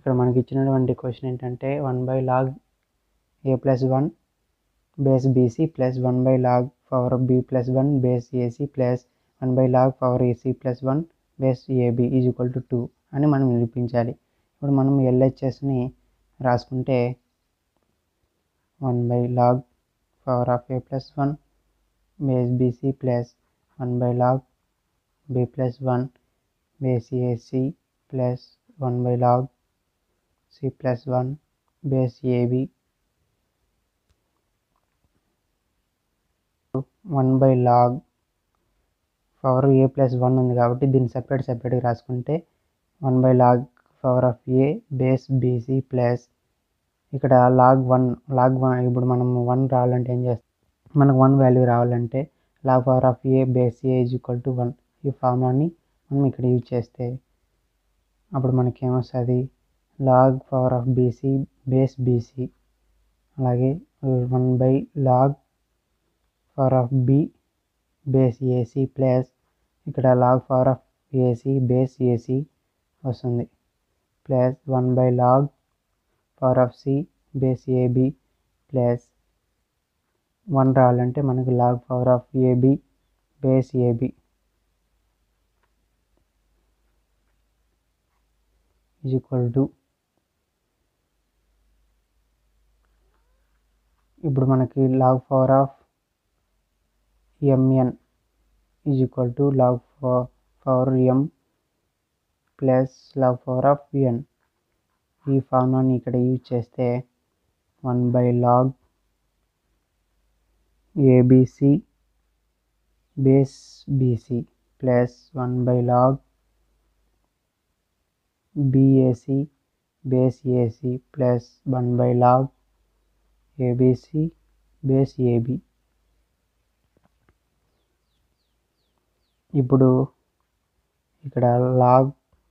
ఇక్కడ మనకి ఇచ్చినటువంటి క్వశ్చన్ ఏంటంటే one by log A plus one base BC plus one by log power B plus one base AC plus one by log power AC plus one base AB is equal to two అని మనం నిరూపించాలి ఇప్పుడు మనం ఎల్హెచ్ఎస్ని రాసుకుంటే one by log power of A plus one base BC plus one by log B plus one base AC plus one by log C plus one base AB one by log power A plus one ఉంది కాబట్టి దీన్ని separate సపరేట్గా రాసుకుంటే one by log power of A base BC plus ఇక్కడ log one log one ఇప్పుడు మనం one రావాలంటే ఏం చేస్తాం మనకు వన్ వాల్యూ రావాలంటే log power of A base A is equal to one ఈ ఫార్ములాని మనం ఇక్కడ యూజ్ చేస్తే అప్పుడు మనకి ఏమొస్తుంది log power of BC base BC అలాగే one by log power of B base AC plus ఇక్కడ log power of AC base AC వస్తుంది plus one by log power of C base AB plus one రావాలంటే మనకు log power of AB base AB is equal to ఇప్పుడు మనకి log power of MN is equal to log power M plus log power of N ఈ ఫార్ములాని ఇక్కడ use చేస్తే one by log ABC base BC plus one by log BAC base AC plus one by log ABC base AB ఇప్పుడు ఇక్కడ log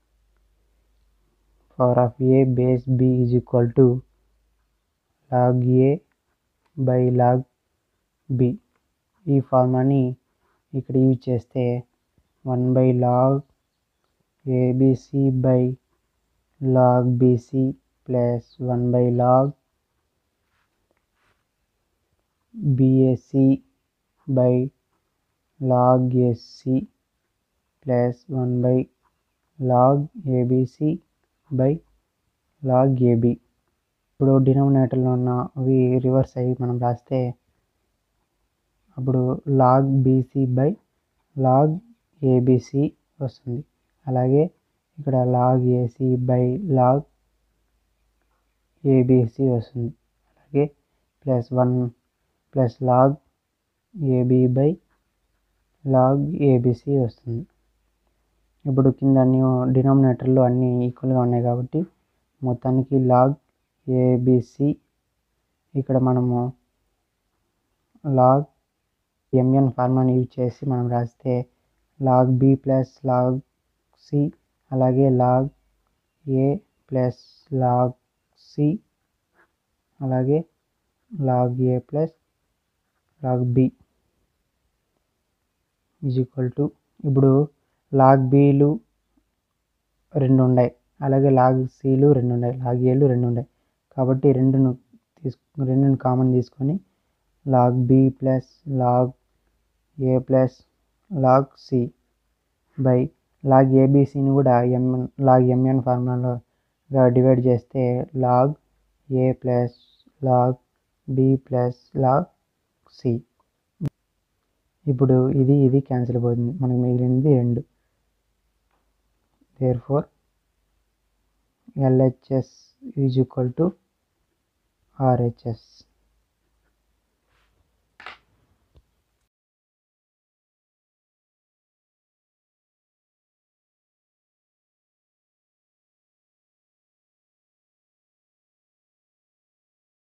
power of A base B is equal to log A by log B ఈ ఫార్ములాని ఇక్కడ use చేస్తే one by log ABC by log BC plus one by log BAC by log AC plus one by log ABC by log AB ఇప్పుడు డినోమినేటర్లో ఉన్నవి reverse అయ్యి మనం రాస్తే అప్పుడు log BC by log ABC వస్తుంది అలాగే ఇక్కడ log AC by log ABC వస్తుంది అలాగే plus one plus log AB by log ABC వస్తుంది ఇప్పుడు కింద అన్ని డినామినేటర్లు అన్నీ ఈక్వల్గా ఉన్నాయి కాబట్టి మొత్తానికి లాగ్ ఏబిసి ఇక్కడ మనము లాగ్ ఎంఎన్ ఫార్ములాని యూజ్ చేసి మనం రాస్తే log B plus log C అలాగే log A plus log C అలాగే log A plus log B is equal to ఇప్పుడు లాగ్ బీలు రెండు ఉన్నాయి అలాగే లాగ్ సిలు రెండు ఉన్నాయి లాగ్ ఏలు రెండు ఉన్నాయి కాబట్టి రెండును తీసుకు రెండును కామన్ తీసుకొని log B plus log A plus log C by log ఏబిసిని కూడా ఎంఎన్ లాగ్ ఎంఎన్ ఫార్ములాలో డివైడ్ చేస్తే log A plus log B plus log C ఇప్పుడు ఇది ఇది క్యాన్సిల్ అయిపోతుంది మనకు మిగిలినది రెండు therefore LHS is equal to RHS